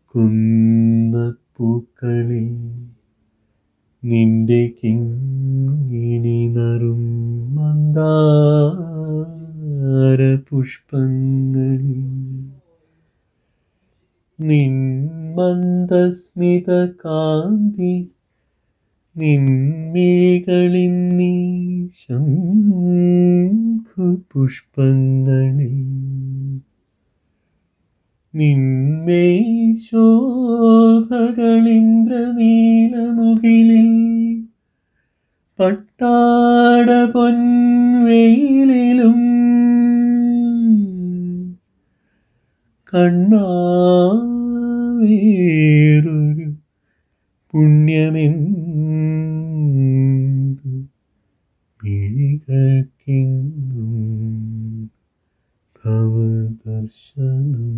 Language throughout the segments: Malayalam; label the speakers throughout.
Speaker 1: പൂക്കുന്ന പൂക്കളിൽ നിന്റെ കിങ്ങിണി നറും മന്ദാര പുഷ്പങ്ങളിൽ നിൻ മന്ദസ്മിത കാന്തി നിൻമിഴികളിൽ നീ ശംഖുപുഷ്പങ്ങളിൽ നിന്മേ ശോഭകളിന്ദ്രനീലമുകിലിൽ പട്ടാട പൊൻവെയിലും കണ്ണാവേറൊരു പുണ്യമെന്തു മിഴികൾക്കെങ്ങും ഭവദർശനം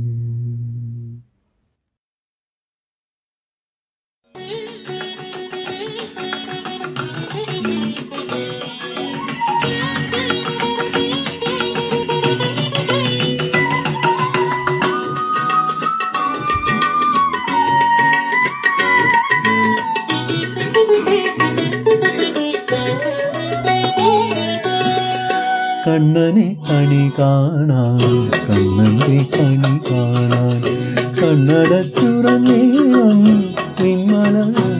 Speaker 1: കണ്ണനെ കണി കാണാൻ കണ്ണന്റെ കണി കാണാൻ കണ്ണടച്ചുറങ്ങേണം നിന്മല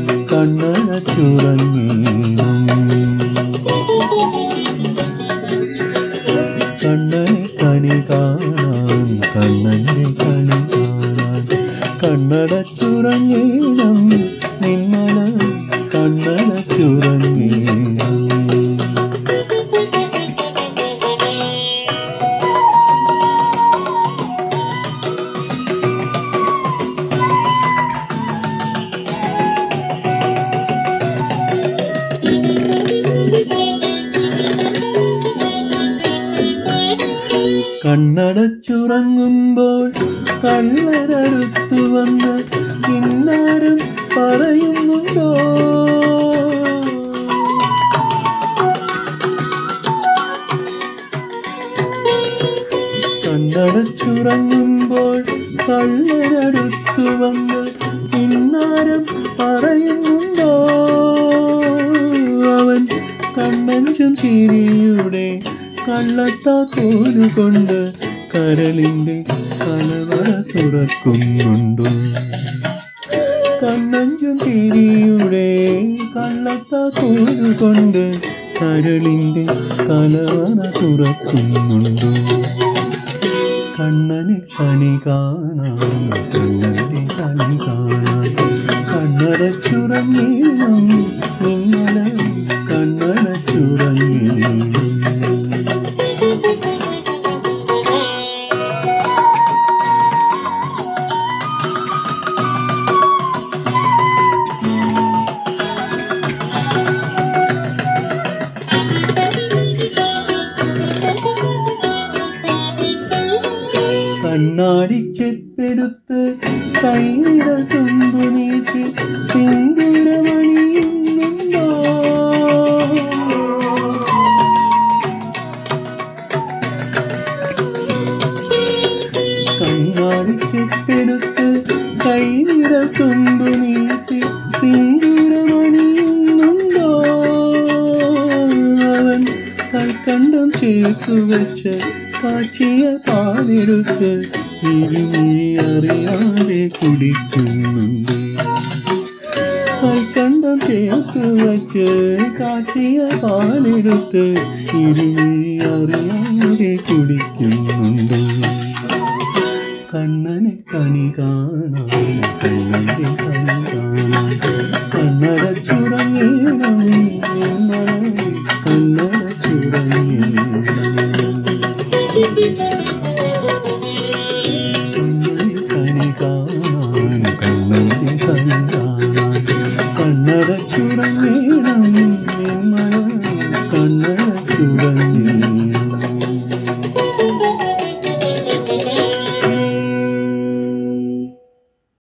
Speaker 1: കണ്ണടച്ചുറങ്ങേണം കണ്ണനെ കണി കാണാൻ കണ്ണന്റെ കണി കാണാൻ കണ്ണടച്ചുറങ്ങേണം നിന്മല കണ്ണടച്ചുറങ്ങേണം കണ്ണടച്ചുറങ്ങുമ്പോൾ കള്ളരടുത്തു വന്ന് കിന്നാരം പറയുന്നുണ്ടോ കണ്ണടച്ചുറങ്ങുമ്പോൾ കള്ളരടുത്തു വന്ന് കിന്നാരം പറയുന്നുണ്ടോ അവൻ കണ്ണഞ്ചും ചിരിയുടെ കള്ളത്താ കോലുകൊണ്ട് കരളിൻ്റെ കലവറ തുറക്കുന്നുണ്ടോ കണ്ണഞ്ചും തിരിയുടെ കള്ളത്താ കോലുകൊണ്ട് കരളിൻ്റെ കലവറ തുറക്കുന്നുണ്ടോ കണ്ണനെ കണി കാണാൻ കണ്ണനെ കണി കാണാൻ കണ്ണടച്ചുറങ്ങീണം നിങ്ങള കണ്ണടച്ചുറങ്ങീണം കണ്ണാടി ചെപ്പെടുത്ത് കൈവിരൽ തുമ്പു നീട്ടി സിന്ദൂരമണിയുന്നുണ്ടോ കണ്ണാടി ചെപ്പെടുത്ത് കൈവിരൽ തുമ്പു നീട്ടി സിന്ദൂരമണിയുന്നുണ്ടോ അവൻ കൽക്കണ്ടം ചേർത്തു വെച്ച് കാച്ചിയ പാലെടുത്ത് ഇരുമിഴി അറിയാതെ കുടിക്കുന്നുണ്ട് കൽക്കണ്ടം ചേർത്ത് വച്ച് കാച്ചിയ പാലെടുത്ത് ഇരുമിഴി അറിയാതെ കുടിക്കുന്നുണ്ട്